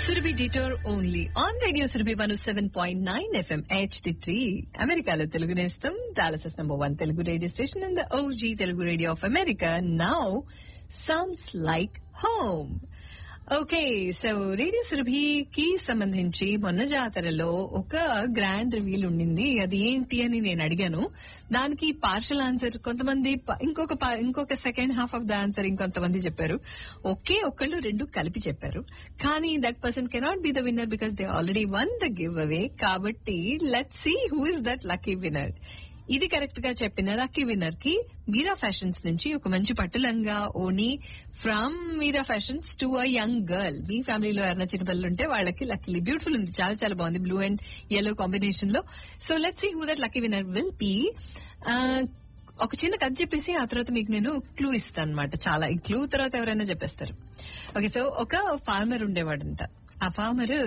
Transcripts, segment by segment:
Surabhi detour only on radio Surabhi one seven point nine FM HD three అమెరికాలో తెలుగు నేస్తం Dallas's number one Telugu radio station in the OG Telugu radio of America now sounds like home okay so radio సురభికి సంబంధించి మొన్న జాతరలో ఒక grand reveal ఉండింది అది ఏంటి అని నేను అడిగాను దానికి పార్షల్ ఆన్సర్ కొంతమంది ప- ఇంకొక పా- ఇంకొక second half of the answer ఇంకొంతమంది చెప్పారు ఒకే ఒక్కళ్ళు రెండు కలిపి చెప్పారు కానీ that person cannot be the winner because they already won the giveaway కాబట్టి let see who is that lucky winner ఇది కరెక్ట్ గా చెప్పిన లక్కీ విన్నర్ కి మీరా ఫ్యాషన్స్ నుంచి ఒక మంచి పట్టులంగా ఓని from Meera fashions to a young girl మీ ఫ్యామిలీలో ఎవరైనా చిన్న పిల్లలు ఉంటే వాళ్ళకి లక్కీలీ బ్యూటిఫుల్ ఉంది చాలా చాలా బాగుంది బ్లూ అండ్ yellow కాంబినేషన్ లో so let see who that lucky winner will be ఒక చిన్న కథ చెప్పేసి ఆ తర్వాత మీకు నేను క్లూ ఇస్తాను అనమాట చాలా ఈ క్లూ తర్వాత ఎవరైనా చెప్పేస్తారు ఓకే సో ఒక ఫార్మర్ ఉండేవాడంట ఆ ఫార్మర్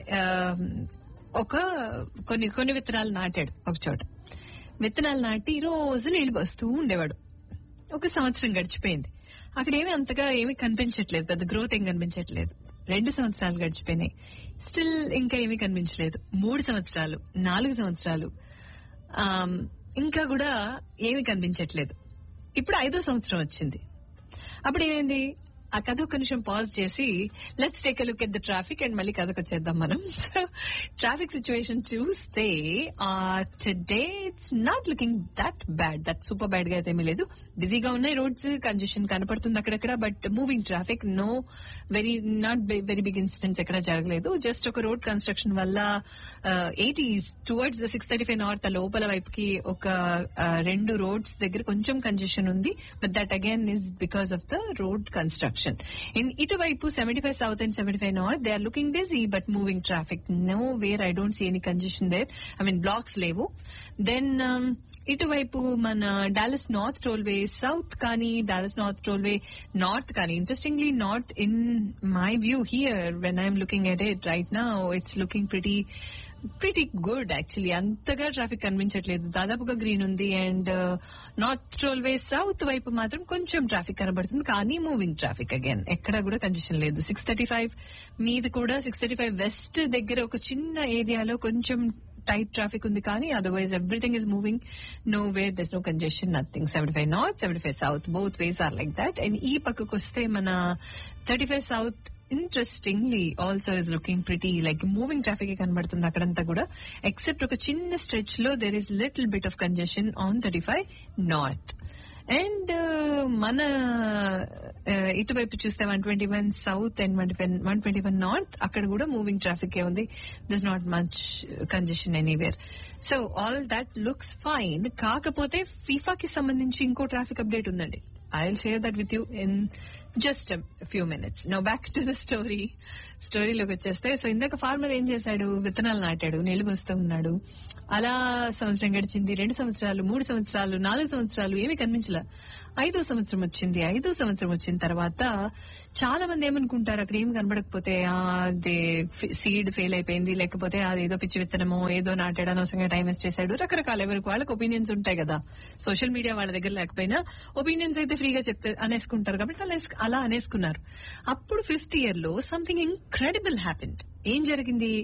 ఒక కొన్ని కొన్ని విత్తనాలు నాటాడు ఒక చోట విత్తనాలు నాటి రోజు నీళ్లు పోస్తూ ఉండేవాడు ఒక సంవత్సరం గడిచిపోయింది అక్కడ ఏమీ అంతగా ఏమీ కనిపించట్లేదు పెద్ద గ్రోత్ ఏం కనిపించట్లేదు రెండు సంవత్సరాలు గడిచిపోయినాయి స్టిల్ ఇంకా ఏమీ కనిపించలేదు మూడు సంవత్సరాలు నాలుగు సంవత్సరాలు ఆమ్, ఇంకా కూడా ఏమీ కనిపించట్లేదు ఇప్పుడు ఐదో సంవత్సరం వచ్చింది అప్పుడు ఏమైంది ఆ కథ ఒక నిమిషం పాజ్ చేసి let's take look at the traffic and మళ్ళీ కథకు వచ్చేద్దాం మనం సో ట్రాఫిక్ సిచ్యువేషన్ చూస్తే today it's not looking that bad that super bad గా అయితే ఏమీ లేదు బిజీగా ఉన్నాయి రోడ్స్ కంజెషన్ కనపడుతుంది అక్కడక్కడ but moving traffic no very not very big incidents ఎక్కడ జరగలేదు జస్ట్ ఒక రోడ్ కన్స్ట్రక్షన్ వల్ల eighty towards the six thirty five north లోపల వైపుకి ఒక ఆ, రెండు రోడ్స్ దగ్గర కొంచెం కంజెషన్ ఉంది but that again is because of the road construction in ఇటువైపు seventy five south and seventy five north they are looking busy but moving traffic nowhere I don't see any congestion there I mean blocks లేవు then ఇటువైపు మన Dallas north tollway south కానీ Dallas north tollway north కానీ interestingly north in my view here when I'm looking at it right నా it's looking pretty pretty good actually అంతగా traffic కనిపించట్లేదు దాదాపుగా green ఉంది అండ్ నార్త్ టోల్వే సౌత్ వైపు మాత్రం కొంచెం ట్రాఫిక్ కనబడుతుంది కానీ మూవింగ్ ట్రాఫిక్ అగైన్ ఎక్కడ కూడా కంజెషన్ లేదు సిక్స్ థర్టీ ఫైవ్ మీద కూడా సిక్స్ థర్టీ ఫైవ్ వెస్ట్ దగ్గర ఒక చిన్న ఏరియాలో కొంచెం టైట్ ట్రాఫిక్ ఉంది కానీ otherwise everything is moving nowhere thus no congestion nothing seventy five north seventy five south both ways are like that and ఈ పక్కకు వస్తే మన thirty five south interestingly also is looking pretty like moving traffic కనబడుతుంది అక్కడంతా కూడా except ఒక చిన్న stretch లో there is little bit of congestion on thirty five north and మన uh, ఇటువైపు చూస్తే one twenty one south and one one twenty one north అక్కడ కూడా మూవింగ్ ట్రాఫిక్ ఏ ఉంది this not much congestion anywhere so all that looks fine కాకపోతే ఫీఫాకి సంబంధించి ఇంకో ట్రాఫిక్ అప్డేట్ ఉందండి I will share that with you in just few minutes no back to the story స్టోరీలోకి వచ్చేస్తే సో ఇందాక ఫార్మర్ ఏం చేశాడు విత్తనాలు నాటాడు నీళ్లు పోస్తూ ఉన్నాడు అలా సంవత్సరం గడిచింది రెండు సంవత్సరాలు మూడు సంవత్సరాలు నాలుగు సంవత్సరాలు ఏమీ కనిపించలే ఐదో సంవత్సరం వచ్చింది ఐదో సంవత్సరం వచ్చిన తర్వాత చాలా మంది ఏమనుకుంటారు అక్కడ ఏం కనబడకపోతే ఆ, అదే సీడ్ ఫెయిల్ అయిపోయింది లేకపోతే అది ఏదో పిచ్చి విత్తనమో ఏదో నాటాడు అనవసరంగా టైం వేస్ట్ చేశాడు రకరకాల ఎవరికి వాళ్ళకి ఒపీనియన్స్ ఉంటాయి కదా సోషల్ మీడియా వాళ్ళ దగ్గర లేకపోయినా ఒపీనియన్స్ అయితే ఫ్రీగా చెప్తే అనేసుకుంటారు కాబట్టి అలా అలా అనేసుకున్నారు అప్పుడు ఫిఫ్త్ ఇయర్ లో సంథింగ్ ఇంక్రెడిబుల్ హ్యాపెండ్ ఏం జరిగింది